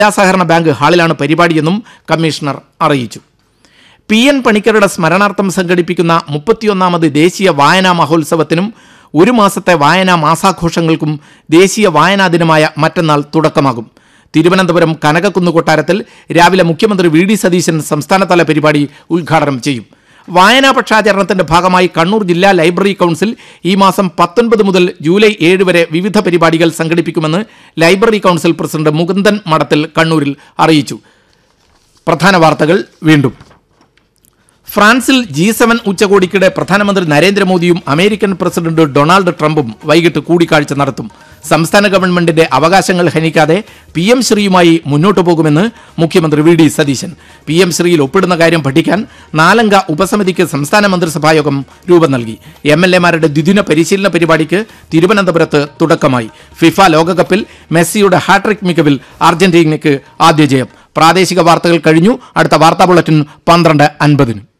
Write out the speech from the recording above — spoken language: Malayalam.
ജില്ലാ സഹകരണ ബാങ്ക് ഹാളിലാണ് പരിപാടിയെന്നും കമ്മീഷണർ അറിയിച്ചു പി എൻ പണിക്കരുടെ സ്മരണാർത്ഥം സംഘടിപ്പിക്കുന്ന മുപ്പത്തിയൊന്നാമത് ദേശീയ വായനാ മഹോത്സവത്തിനും ഒരു മാസത്തെ വായനാ മാസാഘോഷങ്ങൾക്കും ദേശീയ വായനാ ദിനമായ മറ്റന്നാൾ തുടക്കമാകും തിരുവനന്തപുരം കനകക്കുന്ന് കൊട്ടാരത്തിൽ രാവിലെ മുഖ്യമന്ത്രി വി ഡി സതീശൻ സംസ്ഥാനതല പരിപാടി ഉദ്ഘാടനം ചെയ്യും വായനാ പക്ഷാചരണത്തിന്റെ ഭാഗമായി കണ്ണൂർ ജില്ലാ ലൈബ്രറി കൗൺസിൽ ഈ മാസം പത്തൊൻപത് മുതൽ ജൂലൈ ഏഴ് വരെ വിവിധ പരിപാടികൾ സംഘടിപ്പിക്കുമെന്ന് ലൈബ്രറി കൗൺസിൽ പ്രസിഡന്റ് മുകുന്ദൻ മഠത്തിൽ കണ്ണൂരിൽ അറിയിച്ചു പ്രധാന വാർത്തകൾ വീണ്ടും ഫ്രാൻസിൽ ജി സെവൻ ഉച്ചകോടിക്കിടെ പ്രധാനമന്ത്രി നരേന്ദ്രമോദിയും അമേരിക്കൻ പ്രസിഡന്റ് ഡൊണാൾഡ് ട്രംപും വൈകിട്ട് കൂടിക്കാഴ്ച നടത്തും സംസ്ഥാന ഗവൺമെന്റിന്റെ അവകാശങ്ങൾ ഹനിക്കാതെ പി എം ശ്രീയുമായി മുന്നോട്ടു പോകുമെന്ന് മുഖ്യമന്ത്രി V D Satheesan P M ശ്രീയിൽ ഒപ്പിടുന്ന കാര്യം പഠിക്കാൻ നാലംഗ ഉപസമിതിക്ക് സംസ്ഥാന മന്ത്രിസഭായോഗം രൂപം നൽകി എം എൽ എമാരുടെ ദ്വിദിന പരിശീലന പരിപാടിക്ക് തിരുവനന്തപുരത്ത് തുടക്കമായി ഫിഫ ലോകകപ്പിൽ മെസ്സിയുടെ ഹാട്രിക് മികവിൽ അർജന്റീനയ്ക്ക് ആദ്യ ജയം പ്രാദേശിക വാർത്തകൾ കഴിഞ്ഞു അടുത്ത വാർത്താ ബുള്ളറ്റിൻ പന്ത്രണ്ട് അൻപതിന്